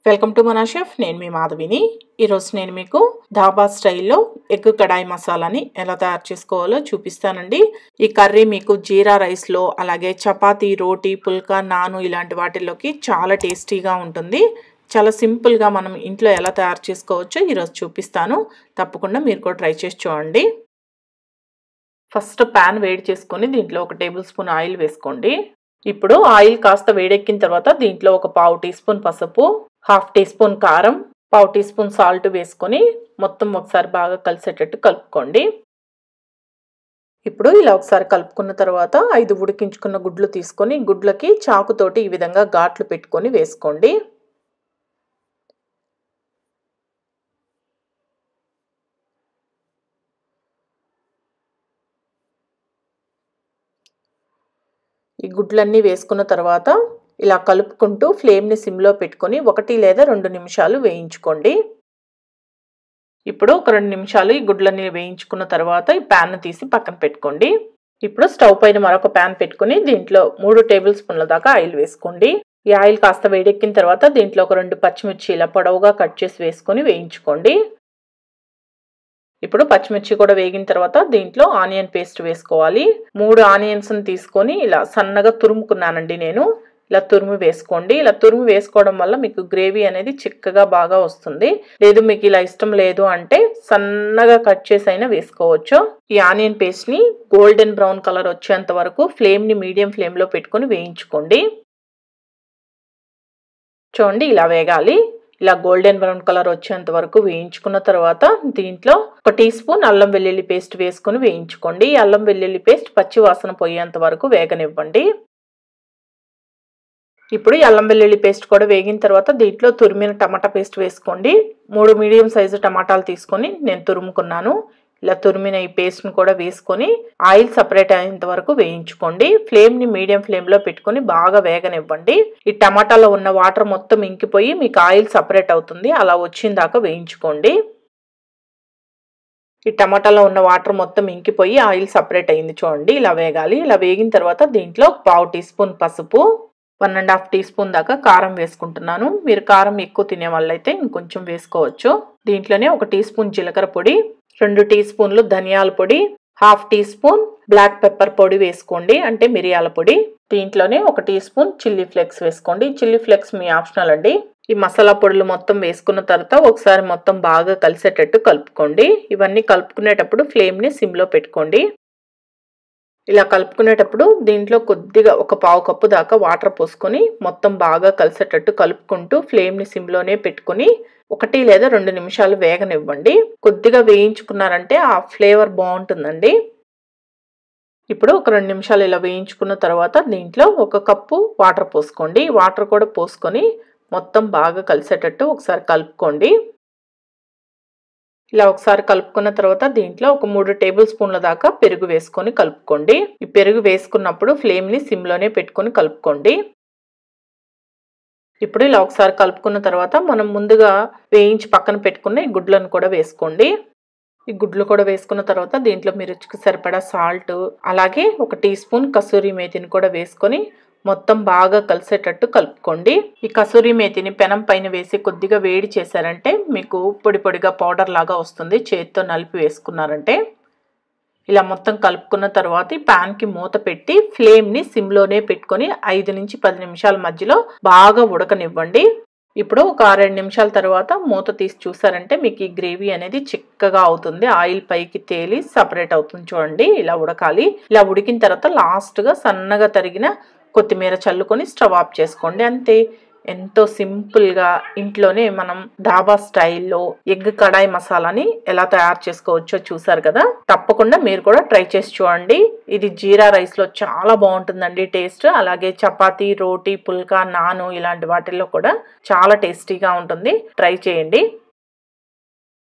welcome to మనా chef నేను మీ మాధవిని ఈరోజు నేను మీకు ధాబా స్టైల్లో ఎగ్ కడాయి మసాలాని ఎలా తయారు చేసుకోవాలో చూపిస్తానండి ఈ కర్రీ మీకు జీరా రైస్లో అలాగే చపాతీ రోటీ పుల్కా నాను ఇలాంటి వాటిల్లోకి చాలా టేస్టీగా ఉంటుంది చాలా సింపుల్గా మనం ఇంట్లో ఎలా తయారు చేసుకోవచ్చో ఈరోజు చూపిస్తాను తప్పకుండా మీరు కూడా ట్రై చేసి చూడండి ఫస్ట్ ప్యాన్ వేడి చేసుకొని దీంట్లో ఒక టేబుల్ స్పూన్ ఆయిల్ వేసుకోండి ఇప్పుడు ఆయిల్ కాస్త వేడెక్కిన తర్వాత దీంట్లో ఒక పావు టీ స్పూన్ పసుపు హాఫ్ టీ స్పూన్ కారం పావు టీ స్పూన్ సాల్ట్ వేసుకొని మొత్తం ఒకసారి బాగా కలిసేటట్టు కలుపుకోండి ఇప్పుడు ఇలా ఒకసారి కలుపుకున్న తర్వాత ఐదు ఉడికించుకున్న గుడ్లు తీసుకొని గుడ్లకి చాకుతోటి ఈ విధంగా ఘాట్లు పెట్టుకొని వేసుకోండి ఈ గుడ్లన్నీ వేసుకున్న తర్వాత ఇలా కలుపుకుంటూ ఫ్లేమ్ని సిమ్లో పెట్టుకొని ఒకటి లేదా రెండు నిమిషాలు వేయించుకోండి ఇప్పుడు ఒక రెండు నిమిషాలు ఈ గుడ్లన్నీ వేయించుకున్న తర్వాత ఈ ప్యాన్ తీసి పక్కన పెట్టుకోండి ఇప్పుడు స్టవ్ పైన మరొక ప్యాన్ పెట్టుకుని దీంట్లో మూడు టేబుల్ స్పూన్ల దాకా ఆయిల్ వేసుకోండి ఈ ఆయిల్ కాస్త వేడెక్కిన తర్వాత దీంట్లో ఒక రెండు పచ్చిమిర్చి ఇలా పొడవుగా కట్ చేసి వేసుకొని వేయించుకోండి ఇప్పుడు పచ్చిమిర్చి కూడా వేగిన తర్వాత దీంట్లో ఆనియన్ పేస్ట్ వేసుకోవాలి మూడు ఆనియన్స్ని తీసుకొని ఇలా సన్నగా తురుముకున్నానండి నేను ఇలా తురుము వేసుకోండి ఇలా తురుము వేసుకోవడం వల్ల మీకు గ్రేవీ అనేది చిక్కగా బాగా వస్తుంది లేదు మీకు ఇలా ఇష్టం లేదు అంటే సన్నగా కట్ చేసి అయినా వేసుకోవచ్చు ఈ ఆనియన్ పేస్ట్ని గోల్డెన్ బ్రౌన్ కలర్ వచ్చేంత వరకు ఫ్లేమ్ని మీడియం ఫ్లేమ్లో పెట్టుకొని వేయించుకోండి చూడండి ఇలా వేగాలి ఇలా గోల్డెన్ బ్రౌన్ కలర్ వచ్చేంత వరకు వేయించుకున్న తర్వాత దీంట్లో ఒక టీ స్పూన్ అల్లం వెల్లుల్లి పేస్ట్ వేసుకొని వేయించుకోండి ఈ అల్లం వెల్లుల్లి పేస్ట్ పచ్చి వాసన పోయేంత వరకు వేగనివ్వండి ఇప్పుడు ఈ అల్లం వెల్లుల్లి పేస్ట్ కూడా వేగిన తర్వాత దీంట్లో తురిమిన టమాటా పేస్ట్ వేసుకోండి మూడు మీడియం సైజు టమాటాలు తీసుకొని నేను తురుముకున్నాను ఇలా తురిమిన ఈ పేస్ట్ని కూడా వేసుకొని ఆయిల్ సపరేట్ అయ్యేంత వరకు వేయించుకోండి ఫ్లేమ్ని మీడియం ఫ్లేమ్లో పెట్టుకొని బాగా వేగనివ్వండి ఈ టమాటాలో ఉన్న వాటర్ మొత్తం ఇంకిపోయి మీకు ఆయిల్ సపరేట్ అవుతుంది అలా వచ్చిన దాకా వేయించుకోండి ఈ టమాటాలో ఉన్న వాటర్ మొత్తం ఇంకిపోయి ఆయిల్ సపరేట్ అయింది చూడండి ఇలా వేగాలి ఇలా వేగిన తర్వాత దీంట్లో పావు టీ స్పూన్ పసుపు one and half teaspoon దాకా కారం వేసుకుంటున్నాను మీరు కారం ఎక్కువ తినే వాళ్ళైతే ఇంకొంచెం వేసుకోవచ్చు దీంట్లోనే ఒక టీ స్పూన్ జీలకర్ర పొడి రెండు టీ స్పూన్లు ధనియాల పొడి half teaspoon black pepper పొడి వేసుకోండి అంటే మిరియాల పొడి దీంట్లోనే ఒక టీ స్పూన్ చిల్లీ ఫ్లేక్స్ వేసుకోండి చిల్లీ ఫ్లేక్స్ మీ ఆప్షనల్ అండి ఈ మసాలా పొడులు మొత్తం వేసుకున్న తర్వాత ఒకసారి మొత్తం బాగా కలిసేటట్టు కలుపుకోండి ఇవన్నీ కలుపుకునేటప్పుడు ఫ్లేమ్ని సిమ్లో పెట్టుకోండి ఇలా కలుపుకునేటప్పుడు దీంట్లో కొద్దిగా ఒక పావు కప్పు దాకా వాటర్ పోసుకొని మొత్తం బాగా కలిసేటట్టు కలుపుకుంటూ ఫ్లేమ్ని సిమ్లోనే పెట్టుకొని ఒకటి లేదా రెండు నిమిషాలు వేగనివ్వండి కొద్దిగా వేయించుకున్నారంటే ఆ ఫ్లేవర్ బాగుంటుందండి ఇప్పుడు ఒక రెండు నిమిషాలు ఇలా వేయించుకున్న తర్వాత దీంట్లో ఒక కప్పు వాటర్ పోసుకోండి వాటర్ కూడా పోసుకొని మొత్తం బాగా కలిసేటట్టు ఒకసారి కలుపుకోండి ఇలా ఒకసారి కలుపుకున్న తర్వాత దీంట్లో ఒక మూడు టేబుల్ స్పూన్ల దాకా పెరుగు వేసుకొని కలుపుకోండి ఈ పెరుగు వేసుకున్నప్పుడు ఫ్లేమ్ని సిమ్లోనే పెట్టుకొని కలుపుకోండి ఇప్పుడు ఇలా ఒకసారి కలుపుకున్న తర్వాత మనం ముందుగా వేయించి పక్కన పెట్టుకున్న ఈ గుడ్లను కూడా వేసుకోండి ఈ గుడ్లు కూడా వేసుకున్న తర్వాత దీంట్లో మీరు రుచికి సరిపడా సాల్ట్ అలాగే ఒక టీ స్పూన్ కసూరి మేతిని కూడా వేసుకొని మొత్తం బాగా కలిసేటట్టు కలుపుకోండి ఈ కసూరి మేతిని పెనం పైన వేసి కొద్దిగా వేడి చేశారంటే మీకు పొడి పొడిగా పౌడర్ లాగా వస్తుంది చేతితో నలిపి వేసుకున్నారంటే ఇలా మొత్తం కలుపుకున్న తర్వాత ఈ ప్యాన్కి మూత పెట్టి ఫ్లేమ్ని సిమ్లోనే పెట్టుకొని ఐదు నుంచి పది నిమిషాల మధ్యలో బాగా ఉడకనివ్వండి ఇప్పుడు ఒక ఆరేడు నిమిషాల తర్వాత మూత తీసి చూసారంటే మీకు ఈ గ్రేవీ అనేది చిక్కగా అవుతుంది ఆయిల్ పైకి తేలి సపరేట్ అవుతుంది చూడండి ఇలా ఉడకాలి ఇలా ఉడికిన తర్వాత లాస్ట్గా సన్నగా తరిగిన కొత్తిమీర చల్లుకొని స్టవ్ ఆఫ్ చేసుకోండి అంతే ఎంతో సింపుల్గా ఇంట్లోనే మనం డాబా స్టైల్లో ఎగ్ కడాయి మసాలాని ఎలా తయారు చేసుకోవచ్చో చూసారు కదా తప్పకుండా మీరు కూడా ట్రై చేసి చూడండి ఇది జీరా రైస్లో చాలా బాగుంటుందండి టేస్ట్ అలాగే చపాతీ రోటీ పుల్కా నాను ఇలాంటి వాటిల్లో కూడా చాలా టేస్టీగా ఉంటుంది ట్రై చేయండి